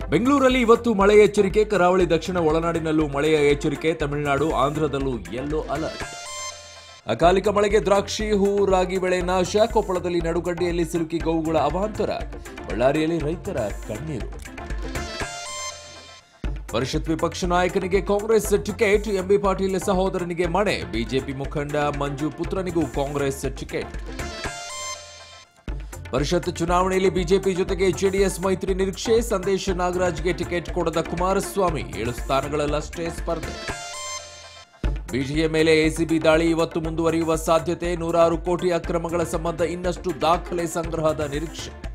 ಬೆಂಗಳೂರಲ್ಲಿ ಇವತ್ತು ಮಳೆ ಎಚ್ಚರಿಕೆ ಕರಾವಳಿ ದಕ್ಷಿಣ ಒಳನಾಡಿನಲ್ಲೂ ಮಳೆಯ ಎಚ್ಚರಿಕೆ ತಮಿಳುನಾಡು ಆಂಧ್ರದಲ್ಲೂ ಯೆಲ್ಲೋ ಅಲರ್ಟ್ ಅಕಾಲಿಕ ಮಳೆಗೆ ದ್ರಾಕ್ಷಿ ಹೂ ರಾಗಿ ಬೆಳೆ ನಾಶ ಕೊಪ್ಪಳದಲ್ಲಿ ನಡುಗಡ್ಡೆಯಲ್ಲಿ ಸಿಲುಕಿ ಗೋವುಗಳ ಅವಾಂತರ ಬಳ್ಳಾರಿಯಲ್ಲಿ ರೈತರ ಕಣ್ಣೀರು ಪರಿಷತ್ ವಿಪಕ್ಷ ನಾಯಕನಿಗೆ ಕಾಂಗ್ರೆಸ್ ಟಿಕೆಟ್ ಎಂಬಿ ಪಾಟೀಲ್ ಸಹೋದರನಿಗೆ ಮಣೆ ಬಿಜೆಪಿ ಮುಖಂಡ ಮಂಜು ಪುತ್ರನಿಗೂ ಕಾಂಗ್ರೆಸ್ ಟಿಕೆಟ್ ಪರಿಷತ್ ಚುನಾವಣೆಯಲ್ಲಿ ಬಿಜೆಪಿ ಜೊತೆಗೆ ಜೆಡಿಎಸ್ ಮೈತ್ರಿ ನಿರೀಕ್ಷೆ ಸಂದೇಶ್ ನಾಗರಾಜ್ಗೆ ಟಿಕೆಟ್ ಕೊಡದ ಕುಮಾರಸ್ವಾಮಿ ಏಳು ಸ್ಥಾನಗಳಲ್ಲಷ್ಟೇ ಸ್ಪರ್ಧೆ ಬಿಟಿಎ ಮೇಲೆ ಎಸಿಬಿ ದಾಳಿ ಇವತ್ತು ಮುಂದುವರಿಯುವ ಸಾಧ್ಯತೆ ನೂರಾರು ಕೋಟಿ ಅಕ್ರಮಗಳ ಸಂಬಂಧ ಇನ್ನಷ್ಟು ದಾಖಲೆ ಸಂಗ್ರಹದ ನಿರೀಕ್ಷೆ